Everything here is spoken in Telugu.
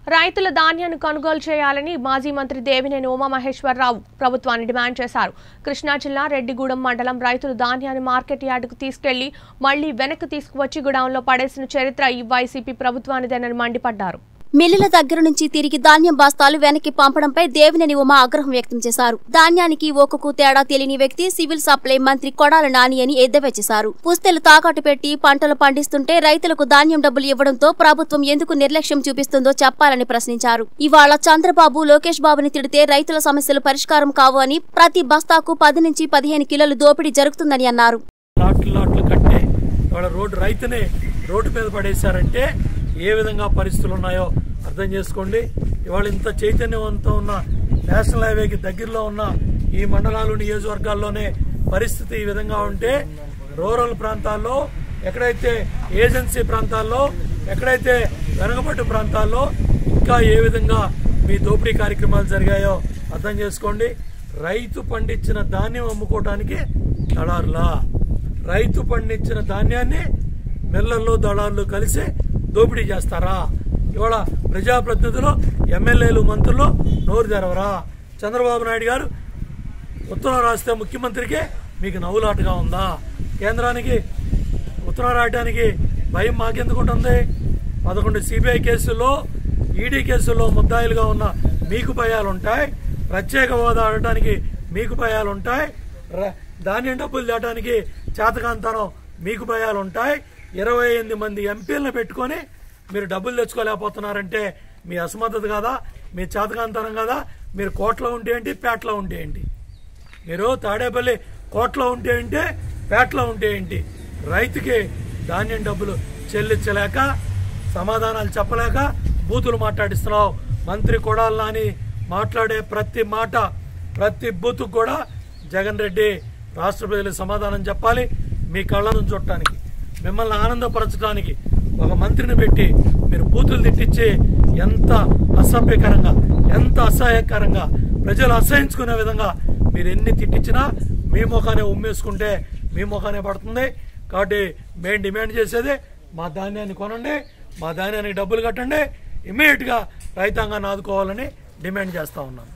రైతుల ధాన్యాన్ని కొనుగోలు చేయాలని మాజీ మంత్రి దేవినేని ఉమామహేశ్వరరావు ప్రభుత్వాన్ని డిమాండ్ చేశారు కృష్ణా జిల్లా రెడ్డిగూడెం మండలం రైతులు ధాన్యాన్ని మార్కెట్ యార్డుకు తీసుకెళ్లి మళ్లీ వెనక్కి తీసుకువచ్చి గుడాంలో పడేసిన చరిత్ర ఈ వైసీపీ ప్రభుత్వానిదేనని మండిపడ్డారు మిల్లుల దగ్గర నుంచి తిరిగి ధాన్యం బస్తాలు వెనక్కి పంపడంపై దేవినేని ఉమా ఆగ్రహం వ్యక్తం చేశారు ధాన్యానికి ఓకకు తేడా తెలియని వ్యక్తి సివిల్ సప్లై మంత్రి కొడాల నాని అని ఎద్దేవా చేశారు పుస్తెలు తాకట్టు పెట్టి పంటలు పండిస్తుంటే రైతులకు ధాన్యం డబ్బులు ఇవ్వడంతో ప్రభుత్వం ఎందుకు నిర్లక్ష్యం చూపిస్తుందో చెప్పాలని ప్రశ్నించారు ఇవాళ చంద్రబాబు లోకేష్ బాబుని తిడితే రైతుల సమస్యలు పరిష్కారం కావు అని ప్రతి బస్తాకు పది నుంచి పదిహేను కిలోలు దోపిడీ జరుగుతుందని అన్నారు లాట్లు లాట్లు కట్టే ఇవాళ రోడ్డు రైతుని రోడ్డు మీద పడేశారంటే ఏ విధంగా పరిస్థితులు ఉన్నాయో అర్థం చేసుకోండి ఇవాళ ఇంత చైతన్యవంతం ఉన్న నేషనల్ హైవేకి దగ్గరలో ఉన్న ఈ మండలాలు నియోజకవర్గాల్లోనే పరిస్థితి ఈ విధంగా ఉంటే రూరల్ ప్రాంతాల్లో ఎక్కడైతే ఏజెన్సీ ప్రాంతాల్లో ఎక్కడైతే వెనుకబడ్డ ప్రాంతాల్లో ఇంకా ఏ విధంగా మీ దోపిడీ కార్యక్రమాలు జరిగాయో అర్థం చేసుకోండి రైతు పండించిన ధాన్యం అమ్ముకోవడానికి దళారులా రైతు పండించిన ధాన్యాన్ని మిల్లల్లో దళారులు కలిసి దోపిడీ చేస్తారా ఇవాళ ప్రజాప్రతినిధులు ఎమ్మెల్యేలు మంత్రులు నోరు తెరవరా చంద్రబాబు నాయుడు గారు ఉత్తరం రాస్తే ముఖ్యమంత్రికి మీకు నవ్వులాటగా ఉందా కేంద్రానికి ఉత్తరం రాయడానికి భయం మాకెందుకు ఉంటుంది పదకొండు సిబిఐ కేసుల్లో ఈడీ కేసుల్లో ముద్దాయిలుగా ఉన్న మీకు భయాలు ఉంటాయి ప్రత్యేక హోదా ఆడటానికి మీకు భయాలు ఉంటాయి ర- ధాన్యం డబ్బులు తేయడానికి చేతకాంతనం మీకు భయాలు ఉంటాయి ఇరవై ఎనిమిది మంది ఎంపీలను పెట్టుకొని మీరు డబ్బులు తెచ్చుకోలేకపోతున్నారంటే మీ అసమర్థత కాదా మీ చేతకాంతనం కదా మీరు కోట్లో ఉంటే ఏంటి పేటలో ఉంటే ఏంటి మీరు తాడేపల్లి కోట్లో ఉంటే ఏంటి పేటలో ఉంటే ఏంటి రైతుకి ధాన్యం డబ్బులు చెల్లించలేక సమాధానాలు చెప్పలేక బూతులు మాట్లాడిస్తున్నావు మంత్రి కొడాలి నాని మాట్లాడే ప్రతి మాట ప్రతి బూతు కూడా జగన్ రెడ్డి రాష్ట్ర ప్రజలకు సమాధానం చెప్పాలి మీ కళ్ళను చూడటానికి మిమ్మల్ని ఆనందపరచడానికి ఒక మంత్రిని పెట్టి మీరు బూతులు తిట్టించి ఎంత అసభ్యకరంగా ఎంత అసహ్యకరంగా ప్రజలు అసహించుకునే విధంగా మీరు ఎన్ని తిట్టించినా మీ ముఖానే ఉమ్మేసుకుంటే మీ ముఖానే పడుతుంది కాబట్టి మేము డిమాండ్ చేసేది మా ధాన్యాన్ని కొనండి మా ధాన్యానికి డబ్బులు కట్టండి ఇమీడియట్గా రైతాంగాన్ని ఆదుకోవాలని డిమాండ్ చేస్తా ఉన్నాం